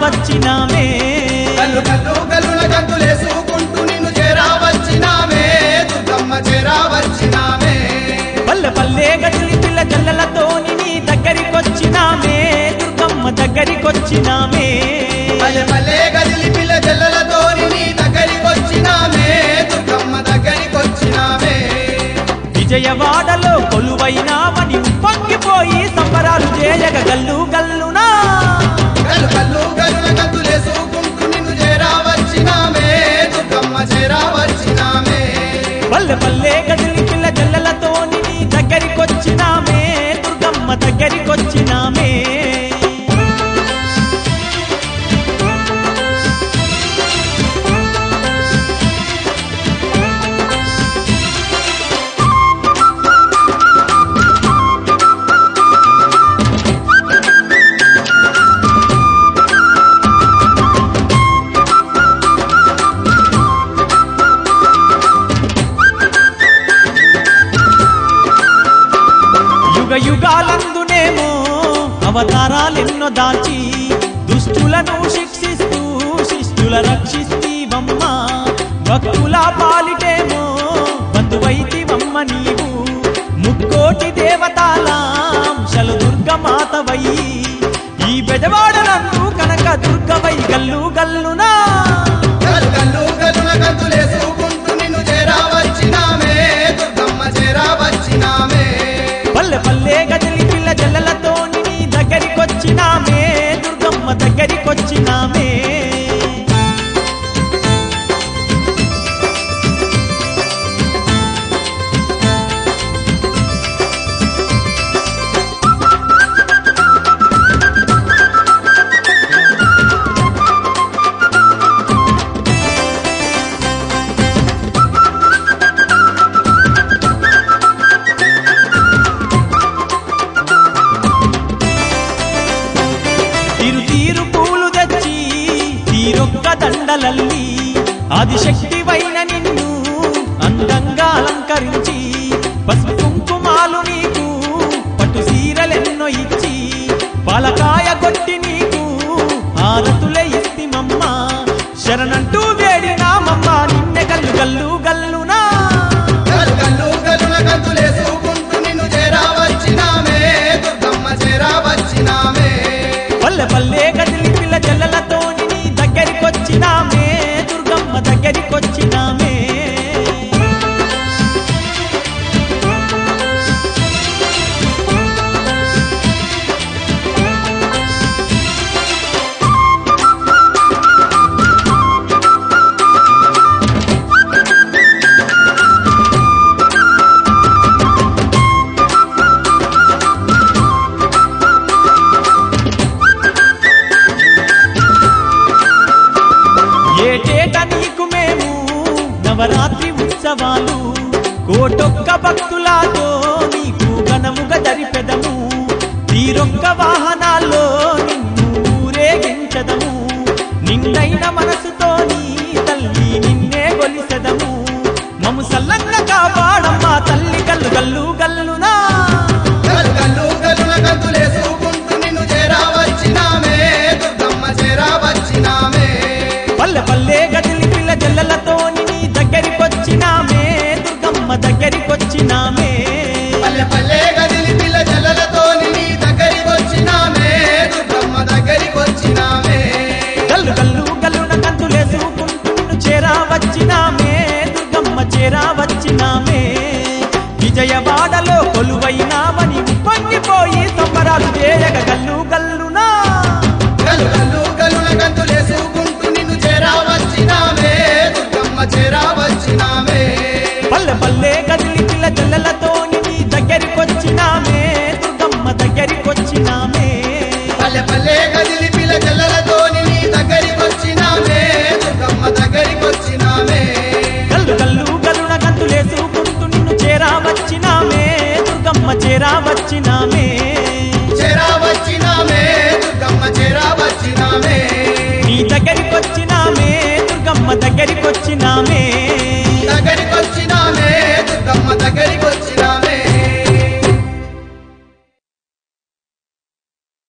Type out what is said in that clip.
వచ్చినామే కల్లు కల్లు కల్లుల గంతులేసుకుంటూ నిన్ను చేరావచ్చినామే దుర్గమ్మ చేరావచ్చినామే పల్లె పల్లె గదిలి పిల్ల జల్లలతోని నీ దగ్గరికొచ్చినామే దుర్గమ్మ దగ్గరికొచ్చినామే పల్లె పల్లె గదిలి పిల్ల చెల్లెలతో నీ దగ్గరికొచ్చినామే దుర్గమ్మ దగ్గరికొచ్చినామే విజయవాడలో కొలువైనామని పొంగిపోయి సంబరాలు చేయగ గల్లు గల్లునా కల్లు కల్లు కల్లుల గంతులేసుకుంటూ నిన్ను చేరావచ్చినామే దుర్గమ్మ చేరావచ్చినామే పల్లె పల్లె గదిలి పిల్ల జల్లలతోని నీ దగ్గరికొచ్చినామే దుర్గమ్మ దగ్గరికొచ్చినామే యుగ యుగాలందునేమో అవతారాలెన్నో దాచి దుష్టులను శిక్షిస్తూ శిష్టుల రక్షిస్తీవమ్మ భక్తుల పాలిటేమో బంధువైతివమ్మ నీవు ముక్కోటి దేవతాలాంశలు దుర్గమాతవై ఈ బెజవాడలందు కనక దుర్గవై గల్లు గల్లునా కల్లు కల్లు కల్లుల గంతులేసుకుంటూ నిన్ను చేరావచ్చినామే దుర్గమ్మ చేరావచ్చినామే పల్లె పల్లె గదిలి పిల్ల జల్లలతో నీ దగ్గరికొచ్చినామే దుర్గమ్మ దగ్గరికొచ్చినామే తిరు తీరు పూలు తెచ్చి తీరొక్క దండలల్లి ఆదిశక్తివైన నిన్ను అందంగా అలంకరించి పసుపు కుంకుమాలు నీకు పట్టు సీరలెన్నో ఇచ్చి పాలకాయ కొట్టి నీకు ఆరతులే ఇస్తిమమ్మ శరణంటూ వేడినామమ్మ నిన్నె గల్లు గల్లు గల్లునా కల్లు కల్లు కల్లుల గంతులేసుకుంటూ నిన్ను చేరావచ్చినామే దుర్గమ్మ చేరావచ్చినామే పల్లె పల్లె గదిలి పిల్ల జల్లలతో నీ దగ్గరికొచ్చినామే దుర్గమ్మ దగ్గరికొచ్చినామే ఏటేట నీకు మేము నవరాత్రి ఉత్సవాలు కోటొక్క భక్తులతో నీకు ఘనముగా జరిపెదము తీరొక్క వాహనాల్లో నిన్ను ఊరేగించదము నిండైన మనసుతో